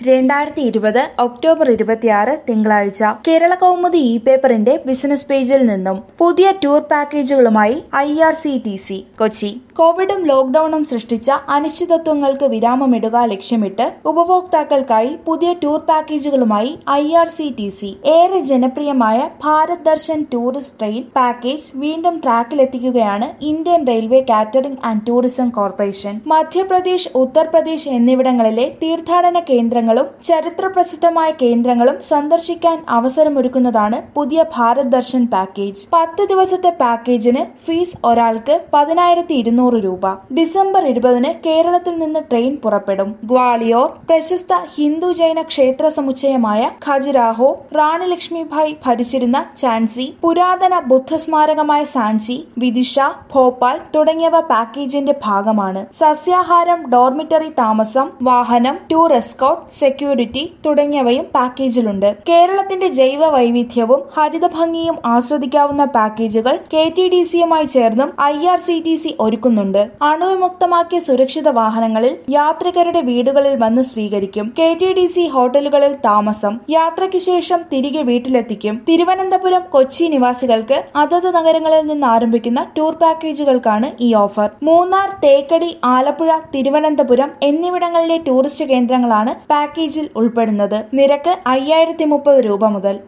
രണ്ടായിരത്തി ഇരുപത് ഒക്ടോബർ ഇരുപത്തിയാറ് തിങ്കളാഴ്ച കേരള കൗമുദി ഇ പേപ്പറിന്റെ ബിസിനസ് പേജിൽ നിന്നും പുതിയ ടൂർ പാക്കേജുകളുമായി I R C T C Kochi കോവിഡും ലോക്ഡൌണും സൃഷ്ടിച്ച അനിശ്ചിതത്വങ്ങൾക്ക് വിരാമമിടുക ലക്ഷ്യമിട്ട് ഉപഭോക്താക്കൾക്കായി പുതിയ ടൂർ പാക്കേജുകളുമായി I R C T C ഏറെ ജനപ്രിയമായ Bharat Darshan tourist train package വീണ്ടും ട്രാക്കിലെത്തിക്കുകയാണ് Indian railway catering and tourism corporation Madhya Pradesh Uttar Pradesh എന്നിവിടങ്ങളിലെ തീർത്ഥാടന കേന്ദ്രങ്ങളും ചരിത്ര പ്രസിദ്ധമായ കേന്ദ്രങ്ങളും സന്ദർശിക്കാൻ അവസരമൊരുക്കുന്നതാണ് പുതിയ ഭാരത് ദർശൻ പാക്കേജ് പത്ത് ദിവസത്തെ പാക്കേജിന് ഫീസ് ഒരാൾക്ക് പതിനായിരത്തി ഇരുന്നൂറ് രൂപ ഡിസംബർ ഇരുപതിന് കേരളത്തിൽ നിന്ന് ട്രെയിൻ പുറപ്പെടും ഗ്വാളിയോർ പ്രശസ്ത ഹിന്ദു ജൈന ക്ഷേത്ര സമുച്ചയമായ ഖജുരാഹോ റാണി ലക്ഷ്മിഭായ് ഭരിച്ചിരുന്ന ഝാൻസി പുരാതന ബുദ്ധസ്മാരകമായ സാഞ്ചി വിദിഷ ഭോപ്പാൽ തുടങ്ങിയവ പാക്കേജിന്റെ ഭാഗമാണ് സസ്യാഹാരം ഡോർമിറ്ററി താമസം വാഹനം ടൂർ എസ്കോട്ട് സെക്യൂരിറ്റി തുടങ്ങിയവയും പാക്കേജിലുണ്ട് കേരളത്തിന്റെ ജൈവ വൈവിധ്യവും ഹരിതഭംഗിയും ആസ്വദിക്കാവുന്ന പാക്കേജുകൾ കെ ടി ഡി സിയുമായി ചേർന്നും I R C T C ഒരുക്കുന്നുണ്ട് അണുവിമുക്തമാക്കിയ സുരക്ഷിത വാഹനങ്ങളിൽ യാത്രികരുടെ വീടുകളിൽ വന്ന് സ്വീകരിക്കും കെ ടി ഡി സി ഹോട്ടലുകളിൽ താമസം യാത്രയ്ക്ക് ശേഷം തിരികെ വീട്ടിലെത്തിക്കും തിരുവനന്തപുരം കൊച്ചി നിവാസികൾക്ക് അതത് നഗരങ്ങളിൽ നിന്ന് ആരംഭിക്കുന്ന ടൂർ പാക്കേജുകൾക്കാണ് ഈ ഓഫർ മൂന്നാർ തേക്കടി ആലപ്പുഴ തിരുവനന്തപുരം എന്നിവിടങ്ങളിലെ ടൂറിസ്റ്റ് കേന്ദ്രങ്ങളാണ് പാക്കേജിൽ ഉൾപ്പെടുന്നത് നിരക്ക് അയ്യായിരത്തി മുപ്പത് രൂപ മുതൽ